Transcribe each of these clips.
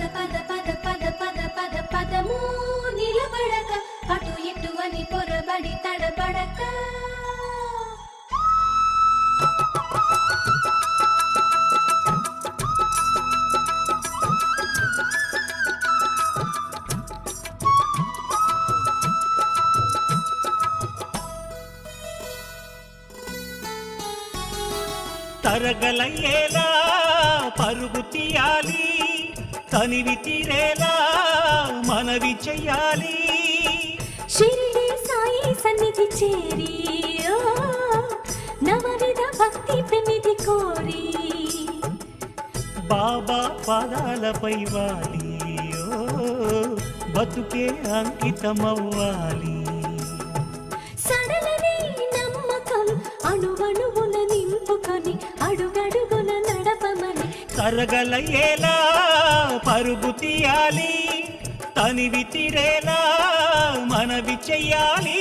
పద పద పద పద పద పదము నిలబడక అటు ఇటు అని పొరబడి తడబడక తరగలయ్యేలా పరుగు తీయాలి తనివి తీరేలా మనవి చెయ్యాలి షిరిడి సాయి సన్నిధి చేరి ఓ, నవవిధ భక్తి పెన్నిధి కోరి బాబా పాదాలపై వాలి ఓ, బతుకే అంకితమవ్వాలి సడలని నమ్మకం అణువణువున నింపుకొని అడుగడుగున నడపమని తరగలయ్యేలా పరుగు తీయాలి తనివి తీరేలా మనవి చెయ్యాలి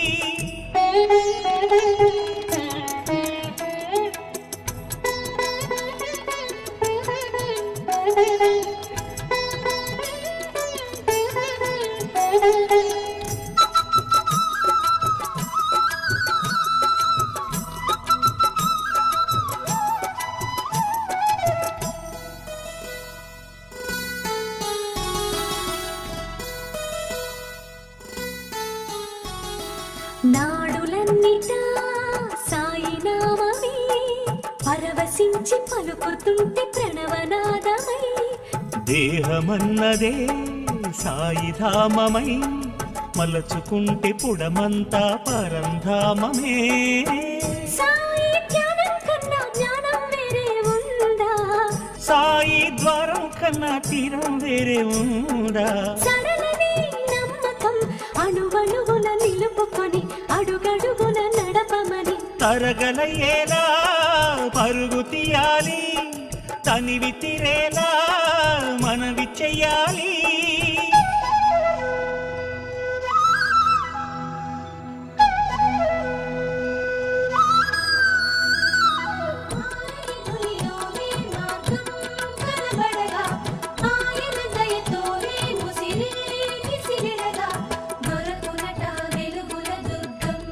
నాడులన్నిటా సాయి నామమే పరవశించి పలుకుతుంటే ప్రణవనాదమై దేహమన్నదే సాయిధామమై మలచుకుంటే పుడమంతా పరంధామమే సాయి ధ్యానం కన్నా జ్ఞానం వేరే ఉందా సాయి ద్వారం కన్నా తీరం వేరే ఉందా సడలని నమ్మకం అణువణువున నిలుపుకొని అడుగడుగున నడపమని తరగలయ్యేలా పరుగు తీయాలి తనివి తీరేలా మనవి చెయ్యాలి ఆయన దయతోనే ముసిరే విసిరిరగా దొరకునట వెలుగుల దుర్గం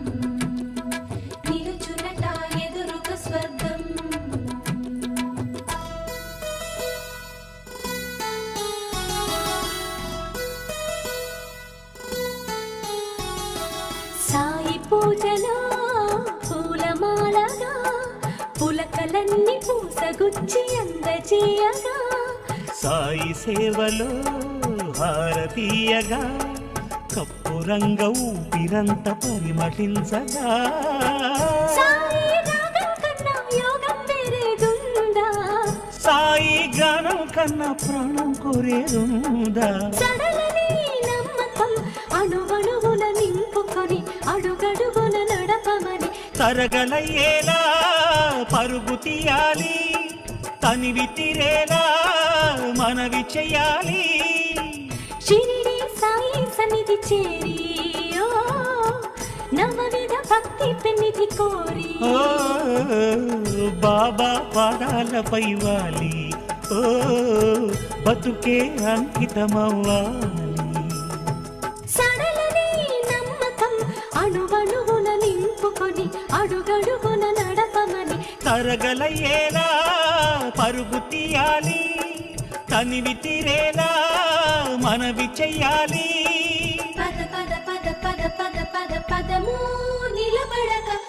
నిలుచునట ఎదురుక స్వర్గం సాయి పూజలో పూలమాలగా పులకలన్నీ పూసగుచ్చి అందజేయగా సాయి సేవలో హారతీయగా కప్పురంగ ఊపిరంత పరిమళించగా సాయి రాగం కన్నా యోగం వేరేదుందా సాయి గానం కన్నా ప్రాణం కోరేరుందా సడలని నమ్మకం అణువణువున నింపుకొని అడుగడుగున నడపమని తరగలయ్యేలా పరుగు తీయాలి తనివి తీరేలా మనవి చెయ్యాలి షిరిడి సాయి సన్నిధి చేరి ఓ, నవవిధ భక్తి పెన్నిధి కోరి ఓ బాబా పాదాలపై వాలి ఓ బతుకే అంకితమవ్వాలి సడలని నమ్మకం అణువణువున నింపుకొని అడుగడుగున నడపమని తరగలయ్యేలా పరుగు తీయాలి తనివి తీరేలా మనవి చెయ్యాలి పద పద పద పద పద పద పదము నిలబడక